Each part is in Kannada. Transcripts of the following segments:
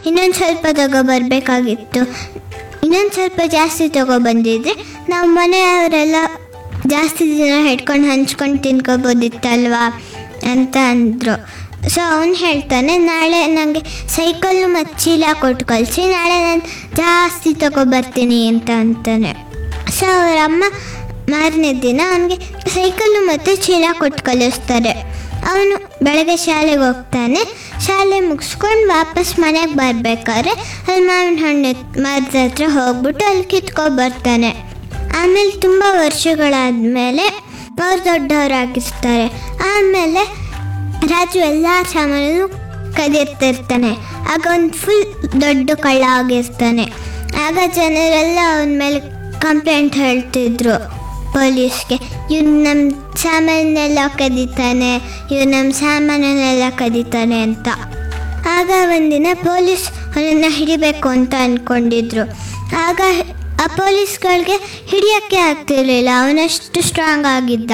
ಇನ್ನೊಂದು ಸ್ವಲ್ಪ ತಗೊಬರ್ಬೇಕಾಗಿತ್ತು ಇನ್ನೊಂದು ಸ್ವಲ್ಪ ಜಾಸ್ತಿ ತಗೊಬಂದಿದ್ರೆ ನಾವು ಮನೆಯವರೆಲ್ಲ ಜಾಸ್ತಿ ದಿನ ಹಿಡ್ಕೊಂಡು ಹಂಚ್ಕೊಂಡು ತಿನ್ಕೋಬೋದಿತ್ತಲ್ವಾ ಅಂತ ಅಂದರು ಸೊ ಅವನು ಹೇಳ್ತಾನೆ ನಾಳೆ ನನಗೆ ಸೈಕಲ್ಲು ಮತ್ತು ಚೀಲ ಕೊಟ್ಟು ಕಳಿಸಿ ನಾಳೆ ನಾನು ಜಾಸ್ತಿ ತಗೊಬರ್ತೀನಿ ಅಂತ ಅಂತಾನೆ ಸೊ ಅವ್ರ ಅಮ್ಮ ಮಾರನೇ ದಿನ ಅವನಿಗೆ ಸೈಕಲ್ಲು ಮತ್ತು ಚೀಲ ಕೊಟ್ಟು ಕಳಿಸ್ತಾರೆ ಅವನು ಬೆಳಗ್ಗೆ ಶಾಲೆಗೆ ಹೋಗ್ತಾನೆ ಶಾಲೆ ಮುಗಿಸ್ಕೊಂಡು ವಾಪಸ್ ಮನೆಗೆ ಬರಬೇಕಾದ್ರೆ ಅಲ್ಲಿ ಮಾವಿನ ಹಣ್ಣು ಮರದ ಹತ್ರ ಹೋಗ್ಬಿಟ್ಟು ಅಲ್ಲಿ ಕಿತ್ಕೊಂಡು ಬರ್ತಾನೆ ಆಮೇಲೆ ತುಂಬ ವರ್ಷಗಳಾದಮೇಲೆ ಅವ್ರು ದೊಡ್ಡವರಾಗಿರ್ತಾರೆ ಆಮೇಲೆ ರಾಜು ಎಲ್ಲ ಸಾಮಾನು ಕದಿರ್ತಿರ್ತಾನೆ ಆಗ ಒಂದು ಫುಲ್ ದೊಡ್ಡ ಕಳ್ಳ ಆಗಿರ್ತಾನೆ ಆಗ ಜನರೆಲ್ಲ ಅವನ ಮೇಲೆ ಕಂಪ್ಲೇಂಟ್ ಹೇಳ್ತಿದ್ರು ಪೊಲೀಸ್ಗೆ ಇವ್ನು ನಮ್ಮ ಸಾಮಾನೆಲ್ಲ ಕದೀತಾನೆ ಇವ್ನು ನಮ್ಮ ಸಾಮಾನನ್ನೆಲ್ಲ ಕದೀತಾನೆ ಅಂತ ಆಗ ಒಂದಿನ ಪೊಲೀಸ್ ಅವನನ್ನು ಹಿಡಿಬೇಕು ಅಂತ ಅಂದ್ಕೊಂಡಿದ್ರು ಆಗ ಆ ಪೊಲೀಸ್ಗಳಿಗೆ ಹಿಡಿಯೋಕ್ಕೆ ಆಗ್ತಿರ್ಲಿಲ್ಲ ಅವನಷ್ಟು ಸ್ಟ್ರಾಂಗ್ ಆಗಿದ್ದ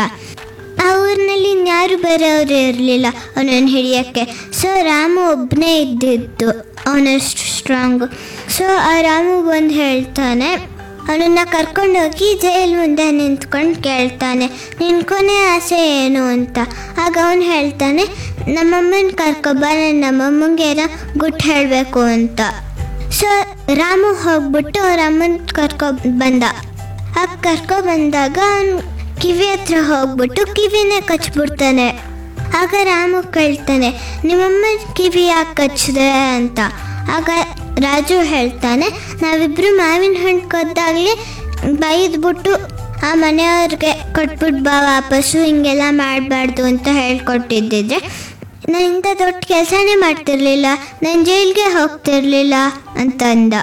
ಆ ಊರಿನಲ್ಲಿ ಇನ್ಯಾರು ಬೇರೆಯವರು ಇರಲಿಲ್ಲ ಅವನನ್ನು ಹಿಡಿಯೋಕ್ಕೆ ಸೊ ರಾಮು ಒಬ್ಬನೇ ಇದ್ದಿದ್ದು ಅವನಷ್ಟು ಸ್ಟ್ರಾಂಗು ಸೊ ಆ ರಾಮು ಬಂದು ಹೇಳ್ತಾನೆ ಅವನನ್ನು ಕರ್ಕೊಂಡೋಗಿ ಜೈಲ್ ಮುಂದೆ ನಿಂತ್ಕೊಂಡು ಕೇಳ್ತಾನೆ ನಿನ್ನ ಕೊನೆ ಆಸೆ ಏನು ಅಂತ ಆಗ ಅವನು ಹೇಳ್ತಾನೆ ನಮ್ಮಮ್ಮನ ಕರ್ಕೊಬ ನಾನು ನಮ್ಮಮ್ಮಂಗೆ ಏನೋ ಗುಟ್ಟು ಹೇಳಬೇಕು ಅಂತ ಸೊ ರಾಮು ಹೋಗ್ಬಿಟ್ಟು ಅವ್ರ ಅಮ್ಮನ ಕರ್ಕೊ ಬಂದ ಆಗ ಕರ್ಕೊ ಬಂದಾಗ ಅವ್ನು ಕಿವಿ ಹತ್ರ ಹೋಗ್ಬಿಟ್ಟು ಕಿವಿನೇ ಕಚ್ಬಿಡ್ತಾನೆ ಆಗ ರಾಮು ಕೇಳ್ತಾನೆ ನಿಮ್ಮಮ್ಮ ಕಿವಿ ಯಾಕೆ ಕಚ್ಚಿದೆ ಅಂತ ಆಗ ರಾಜು ಹೇಳ್ತಾನೆ ನಾವಿಬ್ರು ಮಾವಿನ ಹಣ್ಣು ಕದ್ದಾಗಲೇ ಬೈದ್ಬಿಟ್ಟು ಆ ಮನೆಯವ್ರಿಗೆ ಕೊಟ್ಬಿಟ್ಟು ಬಾ ವಾಪಸ್ಸು ಹಿಂಗೆಲ್ಲ ಮಾಡಬಾರ್ದು ಅಂತ ಹೇಳ್ಕೊಟ್ಟಿದ್ದಿದ್ರೆ ನಾನು ಇಂಥ ದೊಡ್ಡ ಕೆಲಸನೇ ಮಾಡ್ತಿರ್ಲಿಲ್ಲ ನಾನು ಜೈಲ್ಗೆ ಹೋಗ್ತಿರ್ಲಿಲ್ಲ ಅಂತ ಅಂದ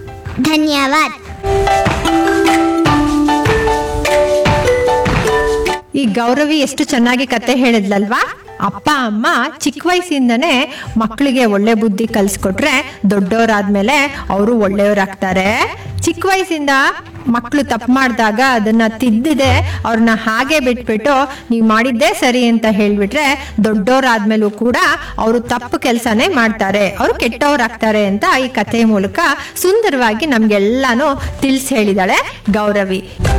ಧನ್ಯವಾದ ಈ ಗೌರವಿ ಎಷ್ಟು ಚೆನ್ನಾಗಿ ಕತೆ ಹೇಳಿದ್ಲಲ್ವಾ ಅಪ್ಪ ಅಮ್ಮ ಚಿಕ್ಕ ವಯಸ್ಸಿಂದನೇ ಮಕ್ಕಳಿಗೆ ಒಳ್ಳೆ ಬುದ್ಧಿ ಕಲಿಸ್ಕೊಟ್ರೆ ದೊಡ್ಡವರಾದ್ಮೇಲೆ ಅವರು ಒಳ್ಳೆಯವರಾಗ್ತಾರೆ ಚಿಕ್ಕ ವಯಸ್ಸಿಂದ ಮಕ್ಕಳು ತಪ್ಪು ಮಾಡಿದಾಗ ಅದನ್ನ ತಿದ್ದಿದೆ ಅವ್ರನ್ನ ಹಾಗೆ ಬಿಟ್ಬಿಟ್ಟು ನೀವು ಮಾಡಿದ್ದೇ ಸರಿ ಅಂತ ಹೇಳ್ಬಿಟ್ರೆ ದೊಡ್ಡವರಾದ್ಮೇಲೂ ಕೂಡ ಅವರು ತಪ್ಪು ಕೆಲಸನೇ ಮಾಡ್ತಾರೆ ಅವರು ಕೆಟ್ಟವರಾಗ್ತಾರೆ ಅಂತ ಈ ಕಥೆ ಮೂಲಕ ಸುಂದರವಾಗಿ ನಮ್ಗೆಲ್ಲಾನು ತಿಳಿಸಿ ಹೇಳಿದಾಳೆ ಗೌರವಿ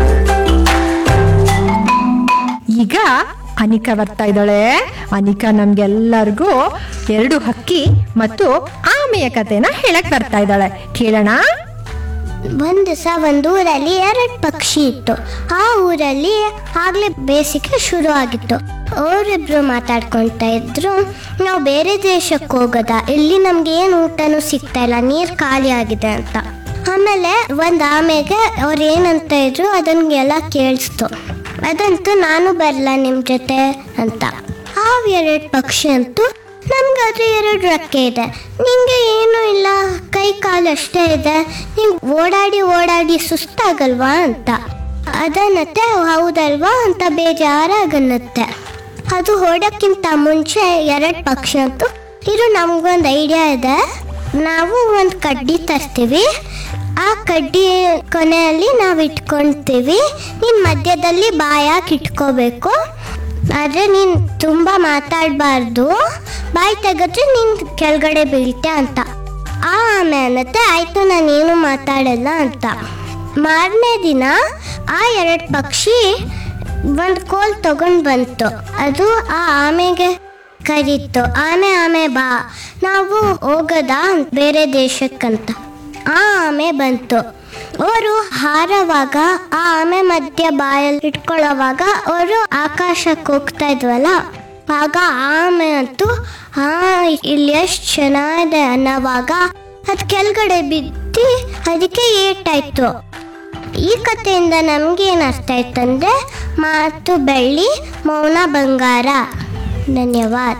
ಈಗ ಅನಿಕಾ ಬರ್ತಾ ಇದ್ದಾಳೆ ಅನಿಕಾ ನಮ್ಗೆಲ್ಲರಿಗೂ ಎರಡು ಹಕ್ಕಿ ಮತ್ತು ಆಮೆಯ ಕಥೆನ ಹೇಳಕ್ ಬರ್ತಾ ಇದ್ದಾಳೆ ಕೇಳೋಣ ಒಂದು ದಿವಸ ಒಂದು ಊರಲ್ಲಿ ಎರಡು ಪಕ್ಷಿ ಇತ್ತು ಆ ಊರಲ್ಲಿ ಆಗ್ಲೇ ಬೇಸಿಗೆ ಶುರು ಆಗಿತ್ತು ಅವರಿಬ್ರು ಮಾತಾಡ್ಕೊಳ್ತಾ ಇದ್ರು ನಾವು ಬೇರೆ ದೇಶಕ್ಕೆ ಹೋಗೋದ ಇಲ್ಲಿ ನಮ್ಗೆ ಏನು ಊಟನೂ ಸಿಗ್ತಾ ಇಲ್ಲ ನೀರು ಖಾಲಿ ಆಗಿದೆ ಅಂತ ಆಮೇಲೆ ಒಂದು ಆಮೆಗೆ ಅವ್ರು ಏನಂತ ಇದ್ರು ಅದನ್ನೆಲ್ಲ ಕೇಳಿಸ್ತು ಅದಂತೂ ನಾನು ಬರಲ್ಲ ನಿಮ್ಮ ಜೊತೆ ಅಂತ ಆ ಎರಡು ಪಕ್ಷಿ ಅಂತೂ ನಮ್ಗಾದ್ರೆ ಎರಡು ರೆಕ್ಕೆ ಇದೆ ನಿಂಗೆ ಏನೂ ಇಲ್ಲ ಕೈ ಕಾಲು ಅಷ್ಟೇ ಇದೆ ನಿಂಗೆ ಓಡಾಡಿ ಓಡಾಡಿ ಸುಸ್ತಾಗಲ್ವಾ ಅಂತ ಅದನ್ನತ್ತೆ ಹೌದಲ್ವಾ ಅಂತ ಬೇಜಾರಾಗನ್ನತ್ತೆ ಅದು ಹೊಡೋಕ್ಕಿಂತ ಮುಂಚೆ ಎರಡು ಪಕ್ಷಿ ಅಂತೂ ಇರು ನಮ್ಗೊಂದು ಐಡಿಯಾ ಇದೆ ನಾವು ಒಂದು ಕಡ್ಡಿ ತರ್ತೀವಿ ಆ ಕಡ್ಡಿ ಕೊನೆಯಲ್ಲಿ ನಾವು ಇಟ್ಕೊಳ್ತೀವಿ ನೀನು ಮಧ್ಯದಲ್ಲಿ ಬಾಯಾಗಿ ಇಟ್ಕೋಬೇಕು ಆದರೆ ನೀನು ತುಂಬ ಮಾತಾಡಬಾರ್ದು ಬಾಯಿ ತೆಗೆದ್ರೆ ನೀನು ಕೆಳಗಡೆ ಬೀಳ್ತೆ ಅಂತ ಆ ಆಮೆ ಅನ್ನತ್ತೆ ಆಯಿತು ನಾನೇನು ಮಾತಾಡಲ್ಲ ಅಂತ ಮಾರನೇ ದಿನ ಆ ಎರಡು ಪಕ್ಷಿ ಒಂದು ಕೋಲ್ ತಗೊಂಡು ಬಂತು ಅದು ಆ ಆಮೆಗೆ ಕರೀತು ಆಮೆ ಆಮೆ ಬಾ ನಾವು ಹೋಗೋದಾ ಬೇರೆ ದೇಶಕ್ಕಂತ ಆ ಆಮೆ ಬಂತು ಅವರು ಹಾರವಾಗ ಆ ಆಮೆ ಮಧ್ಯ ಬಾಯಲ್ಲಿ ಇಟ್ಕೊಳ್ಳೋವಾಗ ಅವರು ಆಕಾಶಕ್ಕೆ ಹೋಗ್ತಾ ಇದ್ವಲ್ಲ ಆಗ ಆಮೆ ಅಂತೂ ಹಾ ಇಲ್ಲಿ ಎಷ್ಟು ಚೆನ್ನಾಗಿದೆ ಅನ್ನೋವಾಗ ಅದು ಕೆಳಗಡೆ ಬಿದ್ದು ಅದಕ್ಕೆ ಏಟಾಯ್ತು ಈ ಕಥೆಯಿಂದ ನಮ್ಗೇನು ಅರ್ಥ ಆಯ್ತಂದ್ರೆ ಮಾತು ಬೆಳ್ಳಿ ಮೌನ ಬಂಗಾರ ಧನ್ಯವಾದ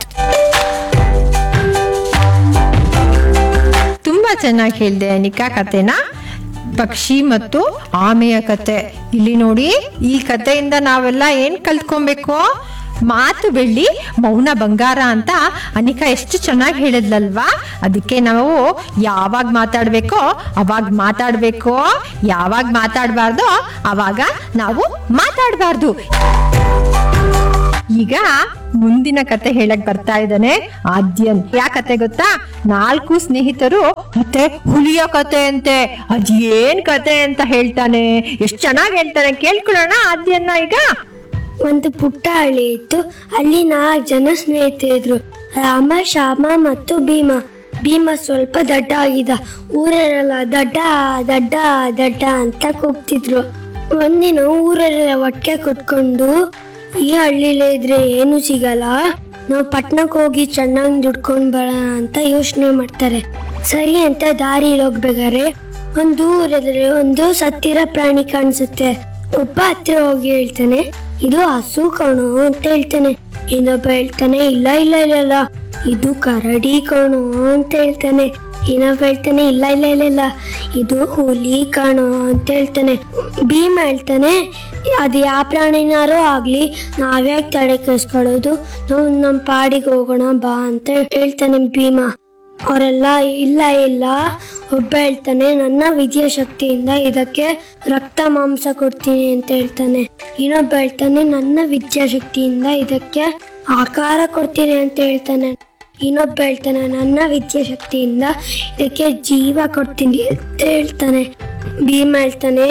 ತುಂಬಾ ಚೆನ್ನಾಗಿ ಹೇಳಿದೆ ಅನಿಕಾ ಕತೆನ ಪಕ್ಷಿ ಮತ್ತು ಆಮೆಯ ಕತೆ ಇಲ್ಲಿ ನೋಡಿ ಈ ಕಥೆಯಿಂದ ನಾವೆಲ್ಲ ಏನ್ ಕಲ್ತ್ಕೊಬೇಕು ಮಾತು ಬೆಳ್ಳಿ ಮೌನ ಬಂಗಾರ ಅಂತ ಅನಿಕಾ ಎಷ್ಟು ಚೆನ್ನಾಗಿ ಹೇಳಿದ್ಲಲ್ವಾ ಅದಕ್ಕೆ ನಾವು ಯಾವಾಗ ಮಾತಾಡ್ಬೇಕೋ ಅವಾಗ ಮಾತಾಡ್ಬೇಕು ಯಾವಾಗ ಮಾತಾಡಬಾರ್ದೋ ಅವಾಗ ನಾವು ಮಾತಾಡಬಾರ್ದು ಈಗ ಮುಂದಿನ ಕತೆ ಹೇಳಕ್ ಬರ್ತಾ ಇದ್ದಾನೆ ಆದ್ಯನ್ ಯಾ ಕತೆ ಗೊತ್ತಾ ನಾಲ್ಕು ಸ್ನೇಹಿತರು ಮತ್ತೆ ಹುಲಿಯ ಕತೆ ಅಂತೆ ಅದೇನ್ ಕತೆ ಅಂತ ಹೇಳ್ತಾನೆ ಎಷ್ಟ್ ಚೆನ್ನಾಗಿ ಹೇಳ್ತಾನೆ ಕೇಳ್ಕೊಳ್ಳೋಣ ಆದ್ಯನ್ನ ಈಗ ಒಂದು ಪುಟ್ಟ ಹಳ್ಳಿ ಇತ್ತು ಅಲ್ಲಿ ನಾಲ್ಕು ಜನ ಸ್ನೇಹಿತರಿದ್ರು ರಾಮ ಶ್ಯಾಮ ಮತ್ತು ಭೀಮ ಭೀಮ ಸ್ವಲ್ಪ ದಡ್ಡ ಆಗಿದ್ದ ಊರರೆಲ್ಲ ದಡ್ಡ ದಡ್ಡ ದಡ್ಡ ಅಂತ ಕೂಗ್ತಿದ್ರು ಒಂದಿನ ಊರರೆಲ್ಲ ಒಟ್ಟಿಗೆ ಕುತ್ಕೊಂಡು ಈ ಹಳ್ಳಿಲೇ ಇದ್ರೆ ಏನು ಸಿಗಲ್ಲ ನಾವು ಪಟ್ನಕ್ಕೆ ಹೋಗಿ ಚೆನ್ನಾಗಿ ದುಡ್ಕೊಂಡು ಬರೋಣ ಅಂತ ಯೋಚನೆ ಮಾಡ್ತಾರೆ ಸರಿ ಅಂತ ದಾರಿಲಿ ಹೋಗ್ಬೇಕಾದ್ರೆ ಒಂದು ಊರದ್ರೆ ಒಂದು ಸತ್ತಿರ ಪ್ರಾಣಿ ಕಾಣಿಸುತ್ತೆ ಒಬ್ಬ ಹತ್ರ ಹೋಗಿ ಹೇಳ್ತಾನೆ ಇದು ಹಸು ಕಣೋ ಅಂತ ಹೇಳ್ತಾನೆ ಇನ್ನೊಬ್ಬ ಹೇಳ್ತಾನೆ ಇಲ್ಲ ಇಲ್ಲ ಇಲ್ಲ ಇಲ್ಲ ಇದು ಕರಡಿ ಕಣೋ ಅಂತ ಹೇಳ್ತಾನೆ ಇನ್ನೊಬ್ಬ ಹೇಳ್ತಾನೆ ಇಲ್ಲ ಇಲ್ಲ ಇಲ್ಲ ಇಲ್ಲ ಇದು ಹುಲಿ ಕಣೋ ಅಂತ ಹೇಳ್ತಾನೆ ಭೀಮ ಹೇಳ್ತಾನೆ ಅದು ಯಾವ ಪ್ರಾಣಿನಾರೋ ಆಗ್ಲಿ ನಾವ್ಯಾಕೆ ತಡೆ ಕೆಸ್ಕೊಳ್ಳೋದು ನಾವು ನಮ್ಮ ಪಾಡಿಗೆ ಹೋಗೋಣ ಬಾ ಅಂತ ಹೇಳ್ತಾನೆ ಭೀಮ ಅವರೆಲ್ಲ ಇಲ್ಲ ಇಲ್ಲ ಒಬ್ಬ ಹೇಳ್ತಾನೆ ನನ್ನ ವಿದ್ಯಾಶಕ್ತಿಯಿಂದ ಇದಕ್ಕೆ ರಕ್ತ ಮಾಂಸ ಕೊಡ್ತೀನಿ ಅಂತ ಹೇಳ್ತಾನೆ ಇನ್ನೊಬ್ಬ ಹೇಳ್ತಾನೆ ನನ್ನ ವಿದ್ಯಾಶಕ್ತಿಯಿಂದ ಇದಕ್ಕೆ ಆಕಾರ ಕೊಡ್ತೀನಿ ಅಂತ ಹೇಳ್ತಾನೆ ಇನ್ನೊಬ್ಬ ಹೇಳ್ತಾನೆ ನನ್ನ ವಿದ್ಯಾಶಕ್ತಿಯಿಂದ ಇದಕ್ಕೆ ಜೀವ ಕೊಡ್ತೀನಿ ಅಂತ ಹೇಳ್ತಾನೆ ಭೀಮ ಹೇಳ್ತಾನೆ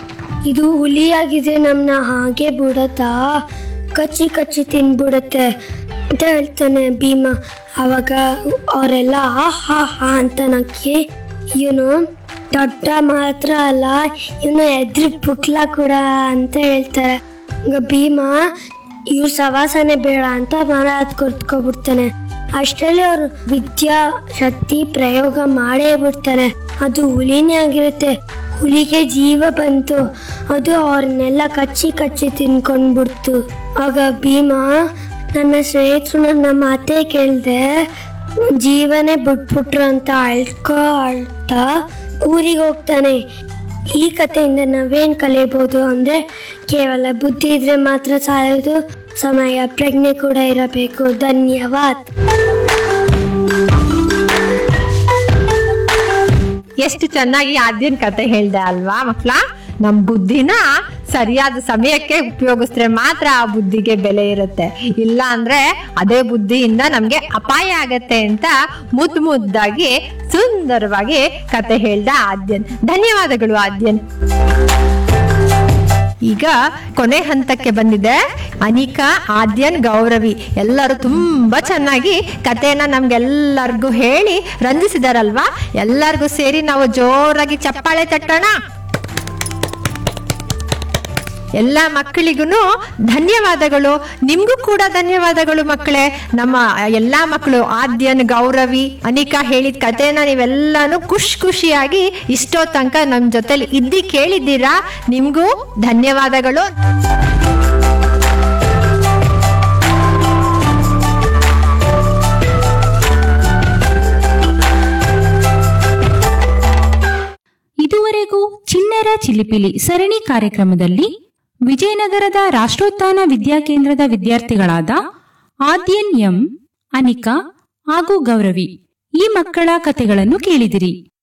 ಇದು ಹುಲಿಯಾಗಿದೆ ನಮ್ಮನ್ನ ಹಾಗೆ ಬಿಡತ್ತಾ ಕಚ್ಚಿ ಕಚ್ಚಿ ತಿನ್ಬಿಡುತ್ತೆ ಅಂತ ಹೇಳ್ತಾನೆ ಭೀಮ ಅವಾಗ ಅವರೆಲ್ಲ ಹಾ ಹಾ ಹಾ ಅಂತ ನಕ್ಕಿ ಇವನು ದೊಡ್ಡ ಮಾತ್ರ ಅಲ್ಲ ಇವನು ಎದ್ರಿ ಪುಕ್ಲ ಕೂಡ ಅಂತ ಹೇಳ್ತಾರೆ ಈಗ ಭೀಮ ಇವ್ರ ಸವಾಸನೆ ಬೇಡ ಅಂತ ಮರ ಹತ್ ಕುರ್ತ್ಕೊಬಿಡ್ತಾನೆ ಅಷ್ಟರಲ್ಲಿ ಅವ್ರು ವಿದ್ಯಾ ಶಕ್ತಿ ಪ್ರಯೋಗ ಮಾಡೇ ಬಿಡ್ತಾರೆ ಅದು ಹುಲಿನೇ ಆಗಿರುತ್ತೆ ಹುಲಿಗೆ ಜೀವ ಬಂತು ಅದು ಅವ್ರನ್ನೆಲ್ಲ ಕಚ್ಚಿ ಕಚ್ಚಿ ತಿನ್ಕೊಂಡ್ಬಿಡ್ತು ಆಗ ಭೀಮ ನನ್ನ ಸ್ನೇಹಿತರು ನನ್ನ ಮಾತೇ ಕೇಳ್ದೆ ಜೀವನೇ ಬಿಟ್ಬಿಟ್ರು ಅಂತ ಅಳ್ಕೊ ಅಳ್ತಾ ಊರಿಗೆ ಹೋಗ್ತಾನೆ ಈ ಕಥೆಯಿಂದ ನಾವೇನ್ ಕಲಿಯಬಹುದು ಅಂದ್ರೆ ಕೇವಲ ಬುದ್ಧಿ ಇದ್ರೆ ಮಾತ್ರ ಸಾಯೋದು ಸಮಯ ಪ್ರಜ್ಞೆ ಕೂಡ ಇರಬೇಕು ಧನ್ಯವಾದ ಎಷ್ಟು ಚೆನ್ನಾಗಿ ಆದ್ಯನ್ ಕತೆ ಹೇಳ್ದೆ ಅಲ್ವಾ ಮಕ್ಳ ನಮ್ ಬುದ್ಧಿನ ಸರಿಯಾದ ಸಮಯಕ್ಕೆ ಉಪಯೋಗಿಸಿದ್ರೆ ಮಾತ್ರ ಆ ಬುದ್ಧಿಗೆ ಬೆಲೆ ಇರುತ್ತೆ ಇಲ್ಲ ಅಂದ್ರೆ ಅದೇ ಬುದ್ಧಿಯಿಂದ ನಮ್ಗೆ ಅಪಾಯ ಆಗತ್ತೆ ಅಂತ ಮುದ್ದು ಮುದ್ದಾಗಿ ಸುಂದರವಾಗಿ ಕತೆ ಹೇಳ್ದ ಆದ್ಯನ್ ಧನ್ಯವಾದಗಳು ಆದ್ಯನ್ ಈಗ ಕೊನೆ ಹಂತಕ್ಕೆ ಬಂದಿದೆ ಅನಿಕಾ ಆದ್ಯನ್ ಗೌರವಿ ಎಲ್ಲರೂ ತುಂಬಾ ಚೆನ್ನಾಗಿ ಕಥೆನ ನಮ್ಗೆಲ್ಲರಿಗೂ ಹೇಳಿ ರಂಜಿಸಿದಾರಲ್ವಾ ಎಲ್ಲರಿಗೂ ಸೇರಿ ನಾವು ಜೋರಾಗಿ ಚಪ್ಪಾಳೆ ತಟ್ಟೋಣ ಎಲ್ಲ ಮಕ್ಕಳಿಗೂ ಧನ್ಯವಾದಗಳು ನಿಮ್ಗೂ ಕೂಡ ಧನ್ಯವಾದಗಳು ಮಕ್ಕಳೇ ನಮ್ಮ ಎಲ್ಲಾ ಮಕ್ಕಳು ಆದ್ಯನ್ ಗೌರವಿ ಅನಿಕಾ ಹೇಳಿದ ಕಥೆನ ನೀವೆಲ್ಲಾನು ಖುಷಿ ಖುಷಿಯಾಗಿ ಇಷ್ಟೋ ತನಕ ನಮ್ ಜೊತೆಲಿ ಇದ್ದಿ ಕೇಳಿದ್ದೀರಾ ನಿಮ್ಗೂ ಧನ್ಯವಾದಗಳು ಇದುವರೆಗೂ ಚಿಣ್ಣರ ಚಿಲಿಪಿಲಿ ಸರಣಿ ಕಾರ್ಯಕ್ರಮದಲ್ಲಿ ವಿಜಯನಗರದ ರಾಷ್ಟ್ರೋತ್ಥಾನ ವಿದ್ಯಾಕೇಂದ್ರದ ವಿದ್ಯಾರ್ಥಿಗಳಾದ ಆದ್ಯನ್ ಎಂ ಅನಿಕಾ ಹಾಗೂ ಗೌರವಿ ಈ ಮಕ್ಕಳ ಕಥೆಗಳನ್ನು ಕೇಳಿದಿರಿ